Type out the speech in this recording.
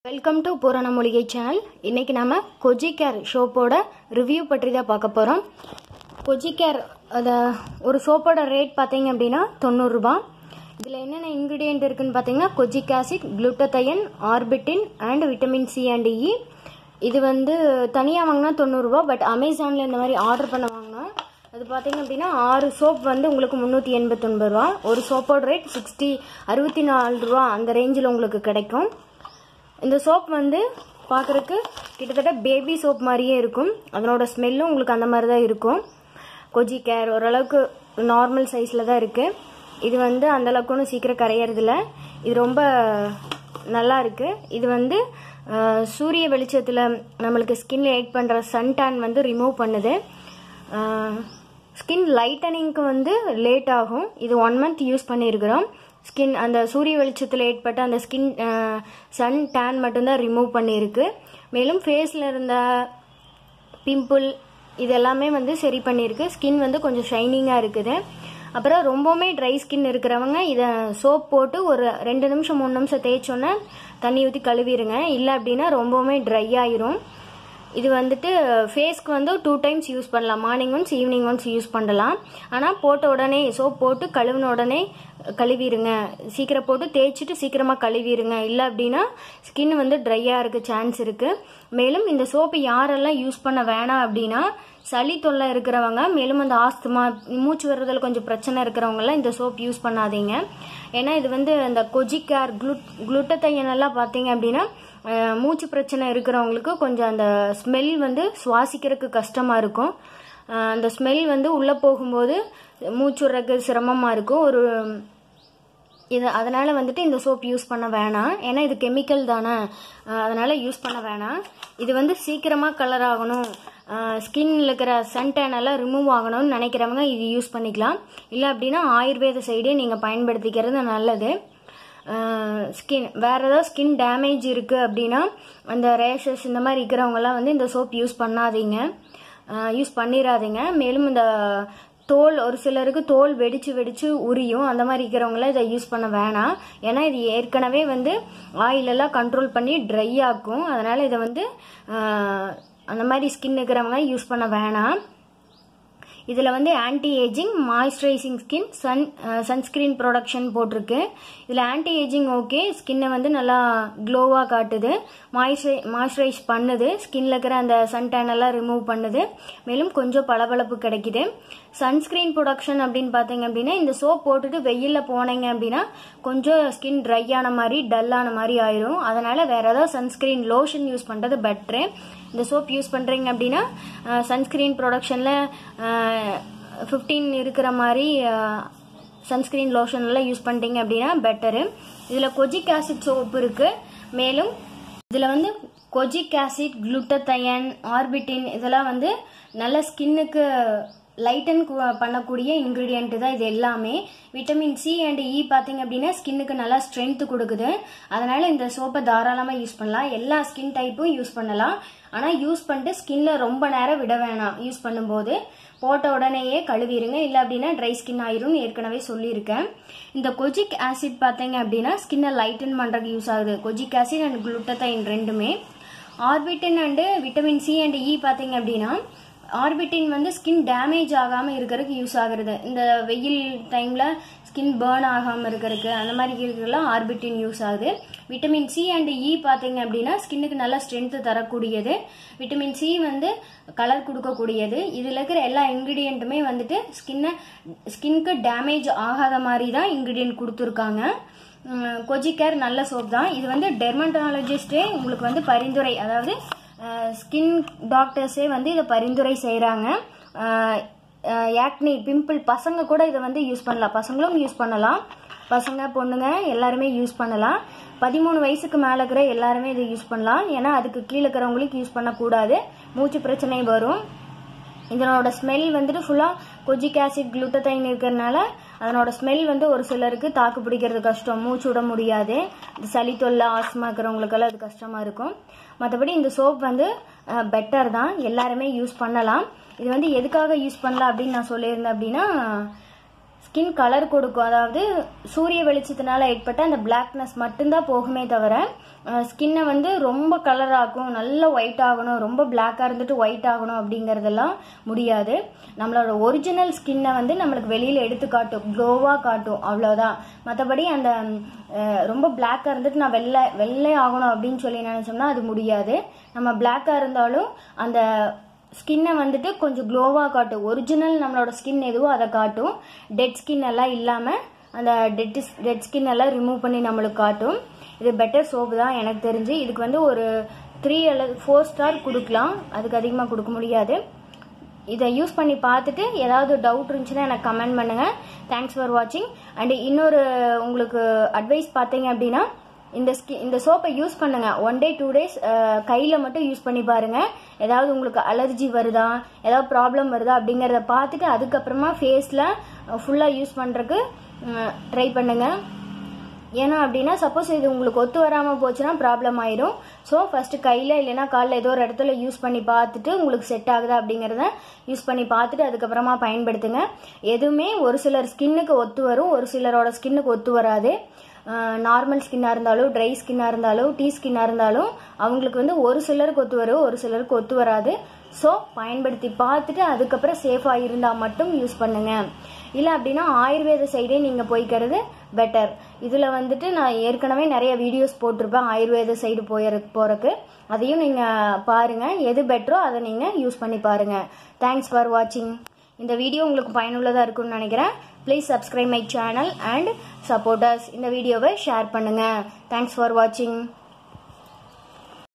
welcome to பூரண மூலிகை channel இன்னைக்கு நாம கொஜிகேர் சோப்போட ரிவ்யூ பற்றி தான் பார்க்க போகிறோம் கொஜிகேர் அதை ஒரு சோப்போட ரேட் பார்த்தீங்க அப்படின்னா தொண்ணூறுரூபா இதில் என்னென்ன இன்க்ரீடியன்ட் இருக்குன்னு பார்த்தீங்கன்னா kojic acid glutathione arbutin and vitamin C and E இது வந்து தனியாக வாங்கினா தொண்ணூறுரூவா பட் அமேசானில் இந்த மாதிரி ஆர்டர் பண்ண வாங்கினா அது பார்த்தீங்க அப்படின்னா ஆறு சோப் வந்து உங்களுக்கு முந்நூற்றி எண்பத்தொன்பது ரூபா ஒரு சோப்போட ரேட் சிக்ஸ்டி அறுபத்தி நாலு ரூபா அந்த ரேஞ்சில் உங்களுக்கு கிடைக்கும் இந்த சோப் வந்து பார்க்குறக்கு கிட்டத்தட்ட பேபி சோப் மாதிரியே இருக்கும் அதனோட ஸ்மெல்லும் உங்களுக்கு அந்த மாதிரி தான் இருக்கும் கொஜி கேர் ஓரளவுக்கு நார்மல் சைஸில் தான் இருக்குது இது வந்து அந்தளவுக்கு ஒன்றும் சீக்கிரம் கரையறதில்ல இது ரொம்ப நல்லா இருக்குது இது வந்து அஹ், சூரிய வெளிச்சத்தில் நம்மளுக்கு ஸ்கின்ல ஏட் பண்ணுற சன் டேன் வந்து ரிமூவ் பண்ணுது ஸ்கின் லைட்டனிங்க்கு வந்து லேட் ஆகும் இது ஒன் மந்த் யூஸ் பண்ணியிருக்கிறோம் ஸ்கின் அந்த சூரிய வெளிச்சத்தில் ஏற்பட்ட அந்த ஸ்கின் சன் டேன் மட்டும்தான் ரிமூவ் பண்ணியிருக்கு மேலும் ஃபேஸில் இருந்த பிம்பிள் இது எல்லாமே வந்து சரி பண்ணியிருக்கு ஸ்கின் வந்து கொஞ்சம் ஷைனிங்காக இருக்குது அப்புறம் ரொம்பவுமே ட்ரை ஸ்கின் இருக்கிறவங்க இதை சோப் போட்டு ஒரு ரெண்டு நிமிஷம் மூணு நிமிஷம் தேய்ச்சோன்னே தண்ணி ஊற்றி கழுவிடுங்க இல்லை அப்படின்னா ரொம்பவுமே ட்ரை ஆயிரும் இது வந்துட்டு ஃபேஸ்க்கு வந்து டூ டைம்ஸ் யூஸ் பண்ணலாம் morning once evening once use பண்ணலாம் ஆனால் போட்ட உடனே சோப் போட்டு கழுவின உடனே கழுவிடுங்க சீக்கிரம் போட்டு தேய்ச்சிட்டு சீக்கிரமாக கழுவிடுங்க இல்லை அப்படின்னா ஸ்கின் வந்து ட்ரையாக இருக்க சான்ஸ் இருக்குது மேலும் இந்த சோப்பு யாரெல்லாம் யூஸ் பண்ண வேணாம் அப்படின்னா சளி தொல்லை இருக்கிறவங்க மேலும் அந்த ஆஸ்துமா மூச்சு வர்றதுல கொஞ்சம் பிரச்சனை இருக்கிறவங்கலாம் இந்த சோப் யூஸ் பண்ணாதீங்க ஏன்னா இது வந்து அந்த கொஜிக்கார் குளுட் குளுட்டத்தையன் எல்லாம் பார்த்தீங்க அப்படின்னா அஹ், மூச்சு பிரச்சனை இருக்கிறவங்களுக்கு கொஞ்சம் அந்த ஸ்மெல் வந்து சுவாசிக்கிறதுக்கு கஷ்டமாக இருக்கும் அஹ், அந்த ஸ்மெல் வந்து உள்ளே போகும்போது மூச்சு விடுறதுக்கு சிரமமாக இருக்கும் ஒரு இது அதனால வந்துட்டு இந்த சோப் யூஸ் பண்ண வேணாம் ஏன்னா இது கெமிக்கல் தானே அஹ் அதனால யூஸ் பண்ண வேணாம் இது வந்து சீக்கிரமாக கலர் ஆகணும் ஸ்கின்ல இருக்கிற சன்டேன் எல்லாம் ரிமூவ் ஆகணும்னு நினைக்கிறவங்க இது யூஸ் பண்ணிக்கலாம் இல்லை அப்படின்னா ஆயுர்வேத சைடே நீங்கள் பயன்படுத்திக்கிறது நல்லது ஸ்கின் வேற ஏதாவது ஸ்கின் டேமேஜ் இருக்குது அப்படின்னா அந்த ரேஷஸ் இந்த மாதிரி இருக்கிறவங்கலாம் வந்து இந்த சோப் யூஸ் பண்ணாதீங்க யூஸ் பண்ணிடாதீங்க மேலும் இந்த தோல் ஒரு சிலருக்கு தோல் வெடிச்சு வெடிச்சு உரியும் அந்த மாதிரி இருக்கிறவங்களாம் இதை யூஸ் பண்ண வேணாம் ஏன்னா இது ஏற்கனவே வந்து ஆயிலெல்லாம் கண்ட்ரோல் பண்ணி ட்ரை ஆக்கும் அதனால இதை வந்து ஆஹ், அந்த மாதிரி ஸ்கின் இருக்கிறவங்க யூஸ் பண்ண வேணாம் இதில் வந்து anti ageing moisturising skin sun sunscreen protection போட்டிருக்கு இதில் ஆன்டி ஏஜிங் ஓகே ஸ்கின்னை வந்து நல்லா க்ளோவாக காட்டுது மாய்ஸ்சரை மாய்ஸ்சரைஸ் பண்ணுது ஸ்கின்ல இருக்கிற அந்த சன் டேன் எல்லாம் ரிமூவ் பண்ணுது மேலும் கொஞ்சம் பளபளப்பு கிடைக்குது சன்ஸ்கிரீன் ப்ரொடக்ஷன் அப்படின்னு பார்த்தீங்க அப்படின்னா இந்த சோப் போட்டுட்டு வெயிலில் போனீங்க அப்படின்னா கொஞ்சம் ஸ்கின் ட்ரை ஆன மாதிரி டல் ஆன மாதிரி ஆயிரும் அதனால வேற ஏதாவது சன்ஸ்கிரீன் லோஷன் யூஸ் பண்ணுறது பெட்ரு இந்த சோப் யூஸ் பண்ணுறீங்க அப்படின்னா சன்ஸ்கிரீன் ப்ரொடக்ஷனில் ஃபிஃப்டீன் இருக்கிற மாதிரி சன்ஸ்கிரீன் லோஷன் எல்லாம் யூஸ் பண்ணிட்டீங்க அப்படின்னா பெட்டரு இதில் கொஜிக் ஆசிட் சோப் இருக்குது மேலும் இதில் வந்து கொஜிக் ஆசிட் குளுட்டத்தையன் ஆர்பிட்டின் இதெல்லாம் வந்து நல்ல ஸ்கின்னுக்கு லைட்டன் பண்ணக்கூடிய இன்க்ரீடியன்ட் தான் இது எல்லாமே விட்டமின் சி அண்ட் இ பார்த்தீங்க அப்படின்னா ஸ்கின்னுக்கு நல்லா ஸ்ட்ரென்த் கொடுக்குது அதனால இந்த சோப்பை தாராளமாக யூஸ் பண்ணலாம் எல்லா ஸ்கின் டைப்பும் யூஸ் பண்ணலாம் ஆனால் யூஸ் பண்ணிட்டு ஸ்கின்ல ரொம்ப நேரம் விட வேணாம் யூஸ் பண்ணும்போது போட்ட உடனேயே கழுவிடுங்க இல்லை அப்படின்னா ட்ரை ஸ்கின் ஆயிரும்னு ஏற்கனவே சொல்லியிருக்கேன் இந்த கொஜிக் ஆசிட் பார்த்தீங்க அப்படின்னா ஸ்கின்னை லைட்டன் பண்ணுறதுக்கு யூஸ் ஆகுது கொஜிக் ஆசிட் அண்ட் குளுட்டத்தைன் ரெண்டுமே arbutin and vitamin C and E பார்த்தீங்க அப்படின்னா ஆர்பிட்டின் வந்து ஸ்கின் டேமேஜ் ஆகாமல் இருக்கிறதுக்கு யூஸ் ஆகுறது இந்த வெயில் டைமில் ஸ்கின் பேர்ன் ஆகாமல் இருக்கிறதுக்கு அந்த மாதிரி இருக்கிறதுலாம் ஆர்பிட்டின் யூஸ் ஆகுது விட்டமின் சி அண்ட் இ பார்த்தீங்க அப்படின்னா ஸ்கின்னுக்கு நல்லா ஸ்ட்ரென்த்து தரக்கூடியது விட்டமின் சி வந்து கலர் கொடுக்கக்கூடியது இதில் இருக்கிற எல்லா இன்க்ரீடியண்ட்டுமே வந்துட்டு ஸ்கின்னை ஸ்கின்க்கு டேமேஜ் ஆகாத மாதிரி தான் இன்க்ரீடியன்ட் கொடுத்துருக்காங்க கொஜிகேர் நல்ல சோப் தான் இது வந்து டெர்மட்டாலஜிஸ்டே உங்களுக்கு வந்து பரிந்துரை அதாவது ஸ்கின் டாக்டர்ஸே வந்து இதை பரிந்துரை செய்கிறாங்க ஆக்னி பிம்பிள் பசங்க கூட இதை வந்து யூஸ் பண்ணலாம் பசங்களும் யூஸ் பண்ணலாம் பசங்க பொண்ணுங்க எல்லாருமே யூஸ் பண்ணலாம் பதிமூணு வயசுக்கு மேலே இருக்கிற எல்லாருமே இதை யூஸ் பண்ணலாம் ஏன்னா அதுக்கு கீழே இருக்கிறவங்களுக்கு யூஸ் பண்ணக்கூடாது மூச்சு பிரச்சனை வரும் இதனோட ஸ்மெல் வந்துட்டு ஃபுல்லாக கொஜிக் ஆசிட் குளுட்டத்தைன் இருக்கிறதுனால அதனோட ஸ்மெல் வந்து ஒரு சிலருக்கு தாக்கு பிடிக்கிறது கஷ்டம் மூச்சு விட முடியாது இந்த சளி தொல்லை ஆஸ்மா இருக்கிறவங்களுக்கெல்லாம் அது கஷ்டமாக இருக்கும் மற்றபடி இந்த சோப் வந்து பெட்டர் தான் எல்லாருமே யூஸ் பண்ணலாம் இது வந்து எதுக்காக யூஸ் பண்ணலாம் அப்படின்னு நான் சொல்லியிருந்தேன் அப்படின்னா ஸ்கின் கலர் கொடுக்கும் அதாவது சூரிய வெளிச்சத்தினால ஏற்பட்ட அந்த பிளாக்னஸ் மட்டும்தான் போகுமே தவிர ஸ்கின்னை வந்து ரொம்ப கலர் ஆகும் நல்ல ஒயிட் ஆகணும் ரொம்ப பிளாக்காக இருந்துட்டு ஒயிட் ஆகணும் அப்படிங்கிறதெல்லாம் முடியாது நம்மளோட ஒரிஜினல் ஸ்கின்னை வந்து நம்மளுக்கு வெளியில் எடுத்து காட்டும் க்ளோவாக காட்டும் அவ்வளோதான் மற்றபடி அந்த அஹ், ரொம்ப பிளாக்காக இருந்துட்டு நான் வெள்ளை வெள்ளை ஆகணும் அப்படின்னு சொல்லி நினச்சோம்னா அது முடியாது நம்ம பிளாக்காக இருந்தாலும் அந்த ஸ்கின்னை வந்துட்டு கொஞ்சம் க்ளோவாக காட்டும் ஒரிஜினல் நம்மளோட ஸ்கின் எதுவோ அதை காட்டும் டெட் ஸ்கின் எல்லாம் இல்லாமல் அந்த டெட் டெட் ஸ்கின் எல்லாம் ரிமூவ் பண்ணி நம்மளுக்கு காட்டும் இது பெட்டர் சோப்பு தான் எனக்கு தெரிஞ்சு இதுக்கு வந்து ஒரு த்ரீ அல்லது ஃபோர் ஸ்டார் கொடுக்கலாம் அதுக்கு அதிகமாக கொடுக்க முடியாது இதை யூஸ் பண்ணி பார்த்துட்டு ஏதாவது டவுட் இருந்துச்சுன்னா எனக்கு கமெண்ட் பண்ணுங்கள் தேங்க்ஸ் ஃபார் வாட்சிங் அண்ட் இன்னொரு உங்களுக்கு அட்வைஸ் பார்த்தீங்க அப்படின்னா இந்த ஸ்கி இந்த சோப்பை யூஸ் பண்ணுங்க ஒன் டே டூ டேஸ் கையில் மட்டும் யூஸ் பண்ணி பாருங்க ஏதாவது உங்களுக்கு அலர்ஜி வருதா ஏதாவது ப்ராப்ளம் வருதா அப்படிங்கிறத பார்த்துட்டு அதுக்கப்புறமா ஃபேஸில் ஃபுல்லாக யூஸ் பண்ணுறதுக்கு ட்ரை பண்ணுங்கள் ஏன்னா அப்படின்னா சப்போஸ் இது உங்களுக்கு ஒத்து வராமல் போச்சுன்னா ப்ராப்ளம் ஆயிரும் ஸோ ஃபஸ்ட்டு கையில் இல்லைன்னா காலில் ஏதோ ஒரு இடத்துல யூஸ் பண்ணி பார்த்துட்டு உங்களுக்கு செட் ஆகுதா அப்படிங்கிறத யூஸ் பண்ணி பார்த்துட்டு அதுக்கப்புறமா பயன்படுத்துங்க எதுவுமே ஒரு சிலர் ஸ்கின்னுக்கு ஒத்து வரும் ஒரு சிலரோட ஸ்கின்னுக்கு ஒத்து வராது நார்மல் ஸ்கின்னாக இருந்தாலும் ட்ரை ஸ்கின்னாக இருந்தாலும் டீ ஸ்கின்னாக இருந்தாலும் அவங்களுக்கு வந்து ஒரு சிலருக்கு ஒத்து வரும் ஒரு சிலருக்கு ஒத்து வராது ஸோ பயன்படுத்தி பார்த்துட்டு அதுக்கப்புறம் சேஃபாக இருந்தால் மட்டும் யூஸ் பண்ணுங்க இல்லை அப்படின்னா ஆயுர்வேத சைடே நீங்கள் போய்க்கிறது பெட்டர் இதில் வந்துட்டு நான் ஏற்கனவே நிறைய வீடியோஸ் போட்டிருப்பேன் ஆயுர்வேத சைடு போயிற போகிறக்கு அதையும் நீங்கள் பாருங்கள் எது பெட்டரோ அதை நீங்கள் யூஸ் பண்ணி பாருங்கள் தேங்க்ஸ் ஃபார் வாட்சிங் இந்த வீடியோ உங்களுக்கு பயனுள்ளதாக இருக்கும்னு நினைக்கிறேன் please subscribe my channel and supporters இந்த வீடியோவை ஷேர் பண்ணுங்கள் தேங்க்ஸ் ஃபார் வாட்சிங்